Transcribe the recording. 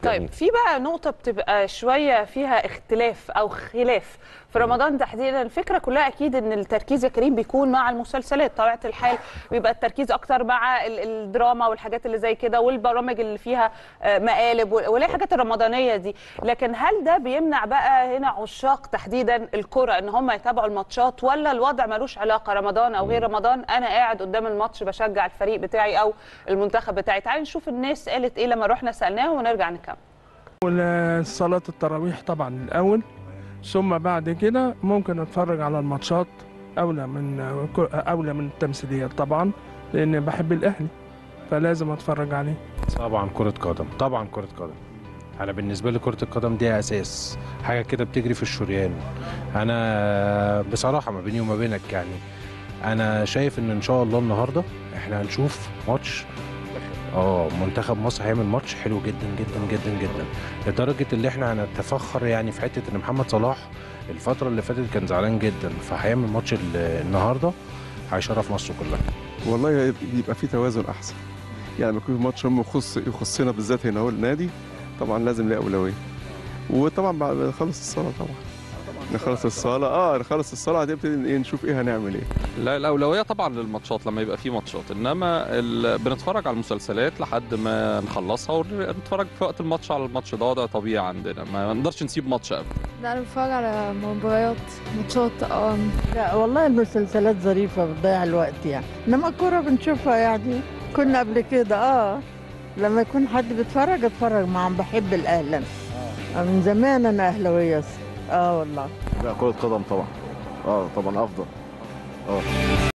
طيب في بقى نقطة بتبقى شوية فيها اختلاف أو خلاف في رمضان تحديدا الفكرة كلها أكيد إن التركيز يا كريم بيكون مع المسلسلات طبيعة الحال بيبقى التركيز أكتر مع ال- الدراما والحاجات اللي زي كده والبرامج اللي فيها آه، مقالب وال- واللي هي الحاجات الرمضانية دي لكن هل ده بيمنع بقى هنا عشاق تحديدا الكرة إن هم يتابعوا الماتشات ولا الوضع ملوش علاقة رمضان أو غير رمضان أنا قاعد قدام الماتش بشجع الفريق بتاعي أو المنتخب بتاعي تعالي نشوف الناس قالت إيه لما رحنا سألناهم ونرجع نكمل وصلاة التراويح طبعا الأول ثم بعد كده ممكن أتفرج على الماتشات أولى من أولى من التمثيليات طبعا لأن بحب الأهلي فلازم أتفرج عليه طبعا كرة قدم طبعا كرة قدم انا بالنسبة لي كرة القدم دي اساس حاجة كده بتجري في الشريان انا بصراحة ما بيني وما بينك يعني انا شايف ان ان شاء الله النهاردة احنا هنشوف ماتش اه منتخب مصر هيعمل ماتش حلو جدا جدا جدا جدا لدرجة اللي احنا هنتفخر يعني في حتة ان محمد صلاح الفترة اللي فاتت كان زعلان جدا فهيعمل ماتش ال- النهاردة هيشرف مصر كلها والله يبقى في توازن احسن يعني لما يكون ماتش هم يخص يخصنا بالذات هنا هو النادي طبعا لازم ليه اولويه وطبعا بعد ما نخلص الصلاه طبعا نخلص الصلاه اه نخلص الصلاه هتبتدي ايه نشوف ايه هنعمل ايه لا الاولويه طبعا للماتشات لما يبقى في ماتشات انما ال... بنتفرج على المسلسلات لحد ما نخلصها ونتفرج في وقت الماتش على الماتش ده وضع طبيعي عندنا ما نقدرش نسيب ماتش ابدا لا انا بتفرج على مباريات ماتشات اه لا والله المسلسلات ظريفة بتضيع الوقت يعني انما الكورة بنشوفها يعني كنا قبل كده اه لما يكون حد بيتفرج اتفرج معاهم بحب الاهل أنا. آه، من زمان انا اهلاوية أصلاً. اه والله لا كرة قدم طبعا اه طبعا افضل اه